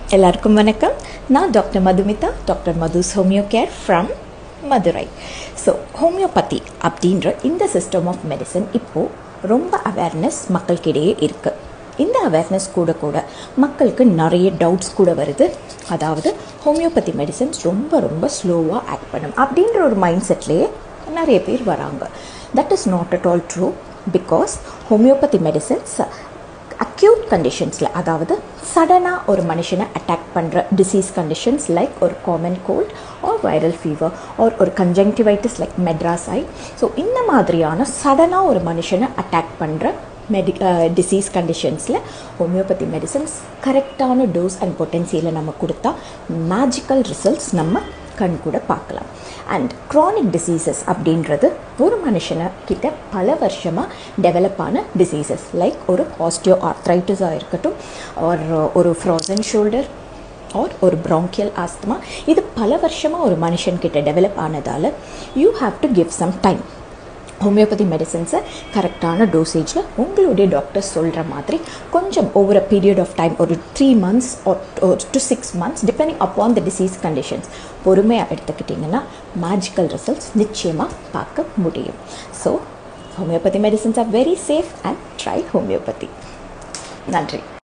எல்லாருக்கும் வணக்கம் நான் doctor Madhumita doctor Madhu's homeo care from Madurai so homeopathy அப்படின்ற இந்த சிஸ்டம் ஆஃப் மெடிசன் இப்போது ரொம்ப அவேர்னஸ் மக்களுக்கிடையே இருக்குது இந்த அவேர்னஸ் கூட கூட மக்களுக்கு நிறைய டவுட்ஸ் கூட வருது அதாவது ஹோமியோபதி மெடிசன்ஸ் ரொம்ப ரொம்ப ஸ்லோவாக ஆக்ட் பண்ணும் அப்படின்ற ஒரு மைண்ட் செட்லேயே நிறைய பேர் வராங்க that is not at all true because homeopathy medicines acute கண்டிஷன்ஸில் அதாவது சடனாக ஒரு மனுஷனை அட்டாக் பண்ணுற டிசீஸ் கண்டிஷன்ஸ் லைக் ஒரு common cold or viral fever or ஒரு conjunctivitis like Madras eye so இந்த மாதிரியான சடனாக ஒரு மனுஷனை அட்டாக் பண்ணுற மெடி டிசீஸ் கண்டிஷன்ஸில் ஹோமியோபதி மெடிசன்ஸ் கரெக்டான டோஸ் அண்ட் பொட்டன்சியில் நம்ம கொடுத்தா மேஜிக்கல் ரிசல்ட்ஸ் நம்ம கண் கூட பார்க்கலாம் அண்ட் க்ரானிக் டிசீசஸ் அப்படின்றது ஒரு மனுஷனை கிட்ட பல வருஷமாக டெவலப் ஆன டிசீசஸ் லைக் ஒரு ஆஸ்டியோ ஆர்த்ரைட்டிஸாக இருக்கட்டும் ஆர் ஒரு ஃப்ரோசன் ஷோல்டர் ஆர் ஒரு ப்ராங்கியல் ஆஸ்துமா இது பல வருஷமாக ஒரு மனுஷன்கிட்ட டெவலப் ஆனதால் you have to give some time homeopathy மெடிசன்ஸை கரெக்டான டோசேஜில் உங்களுடைய டாக்டர் சொல்கிற மாதிரி கொஞ்சம் over a period of time ஒரு த்ரீ மந்த்ஸ் ஒரு two six months depending upon the disease conditions பொறுமையாக எடுத்துக்கிட்டிங்கன்னா மேஜிக்கல் ரிசல்ட்ஸ் நிச்சயமாக பார்க்க முடியும் so homeopathy medicines are very safe and try homeopathy நன்றி